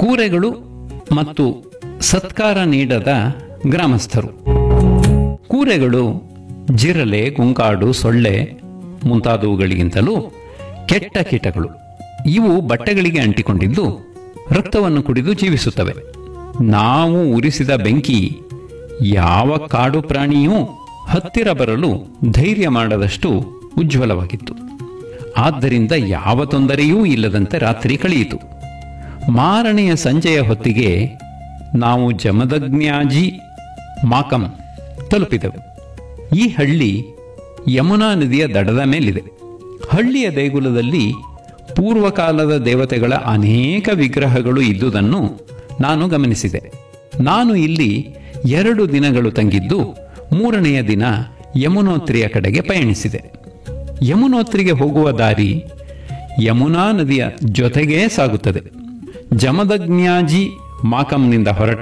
ಕೂರೆಗಳು ಮತ್ತು ಸತ್ಕಾರ ನೀಡದ ಗ್ರಾಮಸ್ಥರು ಕೂರೆಗಳು ಜಿರಲೆ ಗುಂಕಾಡು ಸೊಳ್ಳೆ ಮುಂತಾದವುಗಳಿಗಿಂತಲೂ ಕೆಟ್ಟ ಕೀಟಗಳು ಇವು ಬಟ್ಟೆಗಳಿಗೆ ಅಂಟಿಕೊಂಡಿದ್ದು ರಕ್ತವನ್ನು ಕುಡಿದು ಜೀವಿಸುತ್ತವೆ ನಾವು ಉರಿಸಿದ ಬೆಂಕಿ ಯಾವ ಕಾಡು ಪ್ರಾಣಿಯೂ ಹತ್ತಿರ ಬರಲು ಧೈರ್ಯ ಮಾಡದಷ್ಟು ಉಜ್ವಲವಾಗಿತ್ತು ಆದ್ದರಿಂದ ಯಾವ ತೊಂದರೆಯೂ ಇಲ್ಲದಂತೆ ರಾತ್ರಿ ಕಳೆಯಿತು ಮಾರನೆಯ ಸಂಜೆಯ ಹೊತ್ತಿಗೆ ನಾವು ಜಮದಗ್ನ್ಯಾಜಿ ಮಾಕಂ ತಲುಪಿದೆವು ಈ ಹಳ್ಳಿ ಯಮುನಾ ನದಿಯ ದಡದ ಮೇಲಿದೆ ಹಳ್ಳಿಯ ದೇಗುಲದಲ್ಲಿ ಪೂರ್ವಕಾಲದ ದೇವತೆಗಳ ಅನೇಕ ವಿಗ್ರಹಗಳು ಇದ್ದುದನ್ನು ನಾನು ಗಮನಿಸಿದೆ ನಾನು ಇಲ್ಲಿ ಎರಡು ದಿನಗಳು ತಂಗಿದ್ದು ಮೂರನೆಯ ದಿನ ಯಮುನೋತ್ರಿಯ ಕಡೆಗೆ ಪಯಣಿಸಿದೆ ಯಮುನೋತ್ರಿಗೆ ಹೋಗುವ ದಾರಿ ಯಮುನಾ ನದಿಯ ಜೊತೆಗೇ ಸಾಗುತ್ತದೆ ಜಮದಗ್ನ್ಯಾಜಿ ಮಾಕಂನಿಂದ ಹೊರಟ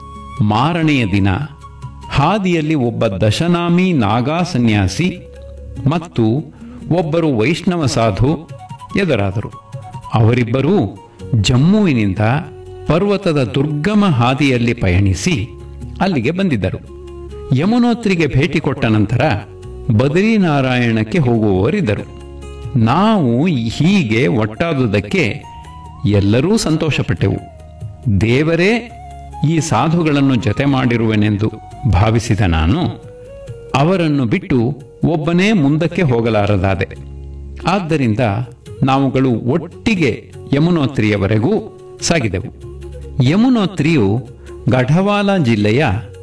ಮಾರನೆಯ ದಿನ ಹಾದಿಯಲ್ಲಿ ಒಬ್ಬ ದಶನಾಮಿ ನಾಗಾ ಸನ್ಯಾಸಿ ಮತ್ತು ಒಬ್ಬರು ವೈಷ್ಣವ ಸಾಧು ಎದುರಾದರು ಅವರಿಬ್ಬರೂ ಜಮ್ಮುವಿನಿಂದ ಪರ್ವತದ ದುರ್ಗಮ ಹಾದಿಯಲ್ಲಿ ಪಯಣಿಸಿ ಅಲ್ಲಿಗೆ ಬಂದಿದ್ದರು ಯಮುನೋತ್ರಿಗೆ ಭೇಟಿ ಕೊಟ್ಟ ನಂತರ ಬದರಿನಾರಾಯಣಕ್ಕೆ ಹೋಗುವವರಿದ್ದರು ನಾವು ಹೀಗೆ ಒಟ್ಟಾದುದಕ್ಕೆ ಎಲ್ಲರೂ ಸಂತೋಷಪಟ್ಟೆವು ದೇವರೇ ಈ ಸಾಧುಗಳನ್ನು ಜತೆ ಮಾಡಿರುವೆನೆಂದು ಭಾವಿಸಿದ ನಾನು ಅವರನ್ನು ಬಿಟ್ಟು ಒಬ್ಬನೇ ಮುಂದಕ್ಕೆ ಹೋಗಲಾರದಾದೆ ಆದ್ದರಿಂದ ನಾವುಗಳು ಒಟ್ಟಿಗೆ ಯಮುನೋತ್ರಿಯವರೆಗೂ ಸಾಗಿದೆವು ಯಮುನೋತ್ರಿಯು ಗಢವಾಲ ಜಿಲ್ಲೆಯ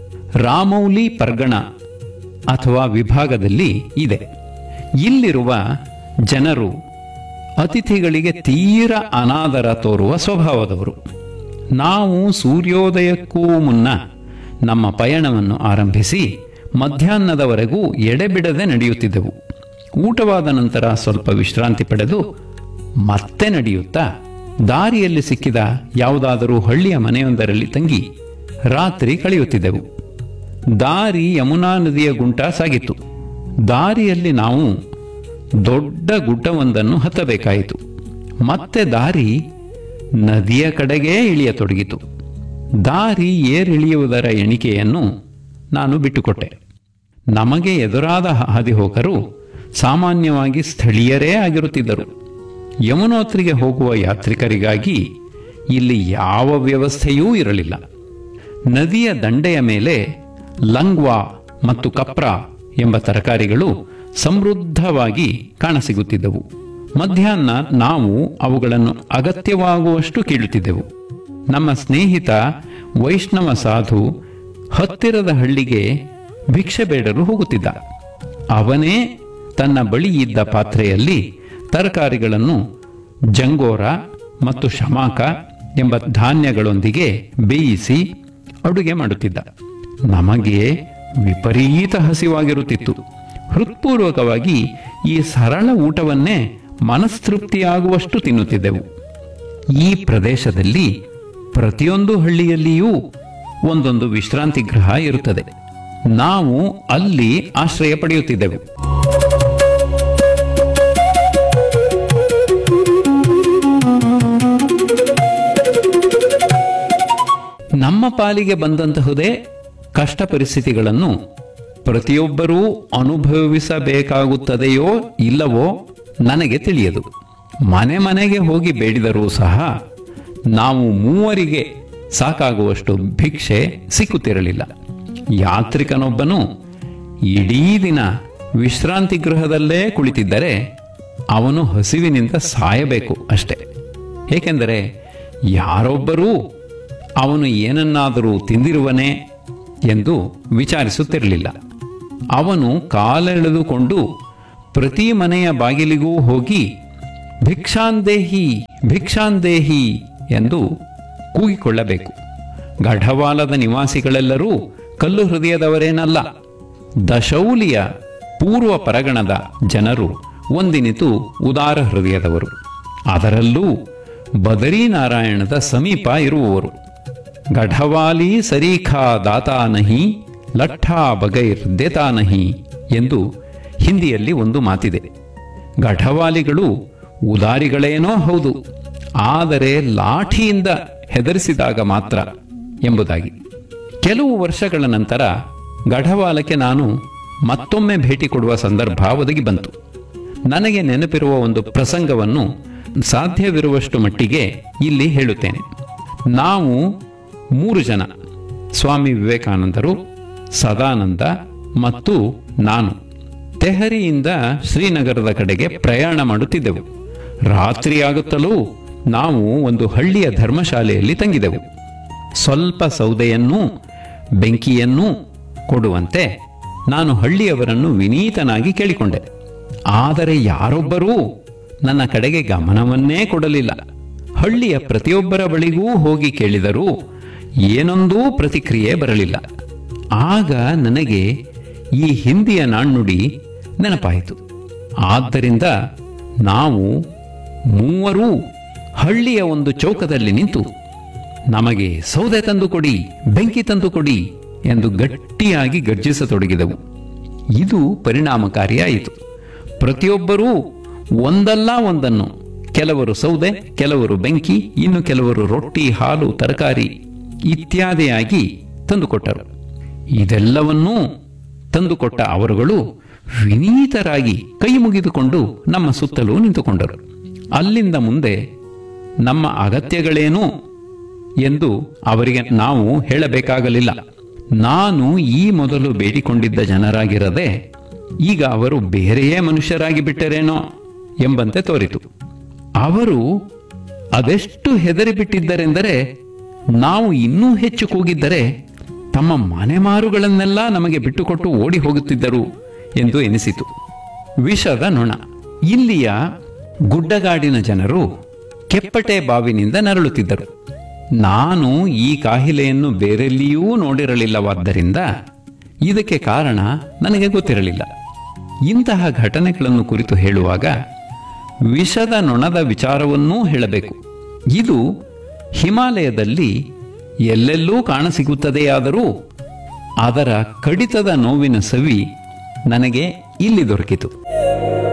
ರಾಮೌಲಿ ಪರ್ಗಣ ಅಥವಾ ವಿಭಾಗದಲ್ಲಿ ಇದೆ ಇಲ್ಲಿರುವ ಜನರು ಅತಿಥಿಗಳಿಗೆ ತೀರ ಅನಾದರ ತೋರುವ ಸ್ವಭಾವದವರು ನಾವು ಸೂರ್ಯೋದಯಕ್ಕೂ ಮುನ್ನ ನಮ್ಮ ಪಯಣವನ್ನು ಆರಂಭಿಸಿ ಮಧ್ಯಾಹ್ನದವರೆಗೂ ಎಡೆಬಿಡದೆ ನಡೆಯುತ್ತಿದ್ದೆವು ಊಟವಾದ ನಂತರ ಸ್ವಲ್ಪ ವಿಶ್ರಾಂತಿ ಪಡೆದು ಮತ್ತೆ ನಡೆಯುತ್ತಾ ದಾರಿಯಲ್ಲಿ ಸಿಕ್ಕಿದ ಯಾವುದಾದರೂ ಹಳ್ಳಿಯ ಮನೆಯೊಂದರಲ್ಲಿ ತಂಗಿ ರಾತ್ರಿ ಕಳೆಯುತ್ತಿದ್ದೆವು ದಾರಿ ಯಮುನಾ ನದಿಯ ಗುಂಟ ಸಾಗಿತ್ತು ದಾರಿಯಲ್ಲಿ ನಾವು ದೊಡ್ಡ ಗುಡ್ಡವೊಂದನ್ನು ಹತ್ತಬೇಕಾಯಿತು ಮತ್ತೆ ದಾರಿ ನದಿಯ ಕಡೆಗೇ ಇಳಿಯತೊಡಗಿತು ದಾರಿ ಏರಿಳಿಯುವುದರ ಎಣಿಕೆಯನ್ನು ನಾನು ಬಿಟ್ಟುಕೊಟ್ಟೆ ನಮಗೆ ಎದುರಾದ ಹಾದಿಹೋಗರು ಸಾಮಾನ್ಯವಾಗಿ ಸ್ಥಳೀಯರೇ ಆಗಿರುತ್ತಿದ್ದರು ಯಮುನೋತ್ರಿಗೆ ಹೋಗುವ ಯಾತ್ರಿಕರಿಗಾಗಿ ಇಲ್ಲಿ ಯಾವ ವ್ಯವಸ್ಥೆಯೂ ಇರಲಿಲ್ಲ ನದಿಯ ದಂಡೆಯ ಮೇಲೆ ಲಂಗ್ವಾ ಮತ್ತು ಕಪ್ರ ಎಂಬ ತರಕಾರಿಗಳು ಸಮೃದ್ಧವಾಗಿ ಕಾಣಸಿಗುತ್ತಿದ್ದವು ಮಧ್ಯಾಹ್ನ ನಾವು ಅವುಗಳನ್ನು ಅಗತ್ಯವಾಗುವಷ್ಟು ಕೀಳುತ್ತಿದ್ದೆವು ನಮ್ಮ ಸ್ನೇಹಿತ ವೈಷ್ಣವ ಸಾಧು ಹತ್ತಿರದ ಹಳ್ಳಿಗೆ ಭಿಕ್ಷೆ ಬೇಡಲು ಹೋಗುತ್ತಿದ್ದ ಅವನೇ ತನ್ನ ಬಳಿ ಇದ್ದ ಪಾತ್ರೆಯಲ್ಲಿ ತರಕಾರಿಗಳನ್ನು ಜಂಗೋರ ಮತ್ತು ಶಮಾಕ ಎಂಬ ಧಾನ್ಯಗಳೊಂದಿಗೆ ಬೇಯಿಸಿ ಅಡುಗೆ ಮಾಡುತ್ತಿದ್ದ ನಮಗೆ ವಿಪರೀತ ಹಸಿವಾಗಿರುತ್ತಿತ್ತು ಹೃತ್ಪೂರ್ವಕವಾಗಿ ಈ ಸರಳ ಊಟವನ್ನೇ ಮನಸ್ತೃಪ್ತಿಯಾಗುವಷ್ಟು ತಿನ್ನುತ್ತಿದ್ದೆವು ಈ ಪ್ರದೇಶದಲ್ಲಿ ಪ್ರತಿಯೊಂದು ಹಳ್ಳಿಯಲ್ಲಿಯೂ ಒಂದೊಂದು ವಿಶ್ರಾಂತಿ ಗೃಹ ಇರುತ್ತದೆ ನಾವು ಅಲ್ಲಿ ಆಶ್ರಯ ಪಡೆಯುತ್ತಿದ್ದೆವು ನಮ್ಮ ಪಾಲಿಗೆ ಬಂದಂತಹುದೇ ಕಷ್ಟ ಪರಿಸ್ಥಿತಿಗಳನ್ನು ಪ್ರತಿಯೊಬ್ಬರೂ ಅನುಭವಿಸಬೇಕಾಗುತ್ತದೆಯೋ ಇಲ್ಲವೋ ನನಗೆ ತಿಳಿಯದು ಮನೆ ಮನೆಗೆ ಹೋಗಿ ಬೇಡಿದರೂ ಸಹ ನಾವು ಮೂವರಿಗೆ ಸಾಕಾಗುವಷ್ಟು ಭಿಕ್ಷೆ ಸಿಕ್ಕುತ್ತಿರಲಿಲ್ಲ ಯಾತ್ರಿಕನೊಬ್ಬನು ಇಡೀ ದಿನ ವಿಶ್ರಾಂತಿ ಗೃಹದಲ್ಲೇ ಕುಳಿತಿದ್ದರೆ ಅವನು ಹಸಿವಿನಿಂದ ಸಾಯಬೇಕು ಅಷ್ಟೆ ಏಕೆಂದರೆ ಯಾರೊಬ್ಬರೂ ಅವನು ಏನನ್ನಾದರೂ ತಿಂದಿರುವನೇ ಎಂದು ವಿಚಾರಿಸುತ್ತಿರಲಿಲ್ಲ ಅವನು ಕಾಲೆಳೆದುಕೊಂಡು ಪ್ರತಿ ಮನೆಯ ಬಾಗಿಲಿಗೂ ಹೋಗಿ ಭಿಕ್ಷಾಂದೇಹಿ ಭಿಕ್ಷಾಂದೇಹಿ ಎಂದು ಕೂಗಿಕೊಳ್ಳಬೇಕು ಗಢವಾಲದ ನಿವಾಸಿಗಳೆಲ್ಲರೂ ಕಲ್ಲು ಹೃದಯದವರೇನಲ್ಲ ದಶೌಲಿಯ ಪೂರ್ವ ಪರಗಣದ ಜನರು ಒಂದಿನಿತು ಉದಾರ ಹೃದಯದವರು ಅದರಲ್ಲೂ ಬದರೀನಾರಾಯಣದ ಸಮೀಪ ಇರುವವರು ಗಢವಾಲಿ ಸರೀಖಾ ದಾತಾ ನಹಿ ಲಠ್ಠಾ ಬಗೈರ್ ದೇತಾ ನಹಿ ಎಂದು ಹಿಂದಿಯಲ್ಲಿ ಒಂದು ಮಾತಿದೆ ಗಢವಾಲಿಗಳು ಉದಾರಿಗಳೇನೋ ಹೌದು ಆದರೆ ಲಾಠಿಯಿಂದ ಹೆದರಿಸಿದಾಗ ಮಾತ್ರ ಎಂಬುದಾಗಿ ಕೆಲವು ವರ್ಷಗಳ ನಂತರ ಗಢವಾಲಕ್ಕೆ ನಾನು ಮತ್ತೊಮ್ಮೆ ಭೇಟಿ ಕೊಡುವ ಸಂದರ್ಭ ಒದಗಿ ಬಂತು ನನಗೆ ನೆನಪಿರುವ ಒಂದು ಪ್ರಸಂಗವನ್ನು ಸಾಧ್ಯವಿರುವಷ್ಟು ಮಟ್ಟಿಗೆ ಇಲ್ಲಿ ಹೇಳುತ್ತೇನೆ ನಾವು ಮೂರು ಜನ ಸ್ವಾಮಿ ವಿವೇಕಾನಂದರು ಸದಾನಂದ ಮತ್ತು ನಾನು ತೆಹರಿಯಿಂದ ಶ್ರೀನಗರದ ಕಡೆಗೆ ಪ್ರಯಾಣ ಮಾಡುತ್ತಿದ್ದೆವು ರಾತ್ರಿಯಾಗುತ್ತಲೂ ನಾವು ಒಂದು ಹಳ್ಳಿಯ ಧರ್ಮಶಾಲೆಯಲ್ಲಿ ತಂಗಿದೆವು ಸ್ವಲ್ಪ ಸೌದೆಯನ್ನೂ ಬೆಂಕಿಯನ್ನೂ ಕೊಡುವಂತೆ ನಾನು ಹಳ್ಳಿಯವರನ್ನು ವಿನೀತನಾಗಿ ಕೇಳಿಕೊಂಡೆ ಆದರೆ ಯಾರೊಬ್ಬರೂ ನನ್ನ ಕಡೆಗೆ ಗಮನವನ್ನೇ ಕೊಡಲಿಲ್ಲ ಹಳ್ಳಿಯ ಪ್ರತಿಯೊಬ್ಬರ ಬಳಿಗೂ ಹೋಗಿ ಕೇಳಿದರೂ ಏನೊಂದೂ ಪ್ರತಿಕ್ರಿಯೆ ಬರಲಿಲ್ಲ ಆಗ ನನಗೆ ಈ ಹಿಂದಿಯ ನಾಣ್ಣುಡಿ ನೆನಪಾಯಿತು ಆದ್ದರಿಂದ ನಾವು ಮೂವರೂ ಹಳ್ಳಿಯ ಒಂದು ಚೌಕದಲ್ಲಿ ನಿಂತು ನಮಗೆ ಸೌದೆ ತಂದು ಕೊಡಿ ಬೆಂಕಿ ತಂದು ಕೊಡಿ ಎಂದು ಗಟ್ಟಿಯಾಗಿ ಗರ್ಜಿಸತೊಡಗಿದೆವು ಇದು ಪರಿಣಾಮಕಾರಿಯಾಯಿತು ಪ್ರತಿಯೊಬ್ಬರೂ ಒಂದಲ್ಲ ಒಂದನ್ನು ಕೆಲವರು ಸೌದೆ ಕೆಲವರು ಬೆಂಕಿ ಇನ್ನು ಕೆಲವರು ರೊಟ್ಟಿ ಹಾಲು ತರಕಾರಿ ಇತ್ಯಾದಿಯಾಗಿ ತಂದುಕೊಟ್ಟರು ಇದೆಲ್ಲವನ್ನೂ ತಂದುಕೊಟ್ಟ ಅವರುಗಳು ವಿನೀತರಾಗಿ ಕೈ ಮುಗಿದುಕೊಂಡು ನಮ್ಮ ಸುತ್ತಲೂ ನಿಂತುಕೊಂಡರು ಅಲ್ಲಿಂದ ಮುಂದೆ ನಮ್ಮ ಅಗತ್ಯಗಳೇನು ಎಂದು ಅವರಿಗೆ ನಾವು ಹೇಳಬೇಕಾಗಲಿಲ್ಲ ನಾನು ಈ ಮೊದಲು ಬೇಡಿಕೊಂಡಿದ್ದ ಜನರಾಗಿರದೆ ಈಗ ಅವರು ಬೇರೆಯೇ ಮನುಷ್ಯರಾಗಿ ಬಿಟ್ಟರೇನೋ ಎಂಬಂತೆ ತೋರಿತು ಅವರು ಅದೆಷ್ಟು ಹೆದರಿಬಿಟ್ಟಿದ್ದರೆಂದರೆ ನಾವು ಇನ್ನೂ ಹೆಚ್ಚು ಕೂಗಿದ್ದರೆ ತಮ್ಮ ಮನೆಮಾರುಗಳನ್ನೆಲ್ಲ ನಮಗೆ ಬಿಟ್ಟುಕೊಟ್ಟು ಓಡಿ ಹೋಗುತ್ತಿದ್ದರು ಎಂದು ಎನಿಸಿತು ವಿಷದ ನೊಣ ಇಲ್ಲಿಯ ಗುಡ್ಡಗಾಡಿನ ಜನರು ಕೆಪ್ಪಟೆ ಬಾವಿನಿಂದ ನರಳುತ್ತಿದ್ದರು ನಾನು ಈ ಕಾಹಿಲೆಯನ್ನು ಬೇರೆಲ್ಲಿಯೂ ನೋಡಿರಲಿಲ್ಲವಾದ್ದರಿಂದ ಇದಕ್ಕೆ ಕಾರಣ ನನಗೆ ಗೊತ್ತಿರಲಿಲ್ಲ ಇಂತಹ ಘಟನೆಗಳನ್ನು ಕುರಿತು ಹೇಳುವಾಗ ವಿಷದ ನೊಣದ ವಿಚಾರವನ್ನೂ ಹೇಳಬೇಕು ಇದು ಹಿಮಾಲಯದಲ್ಲಿ ಎಲ್ಲೆಲ್ಲೂ ಕಾಣಸಿಗುತ್ತದೆಯಾದರೂ ಅದರ ಕಡಿತದ ನೋವಿನ ಸವಿ ನನಗೆ ಇಲ್ಲಿ ದೊರಕಿತು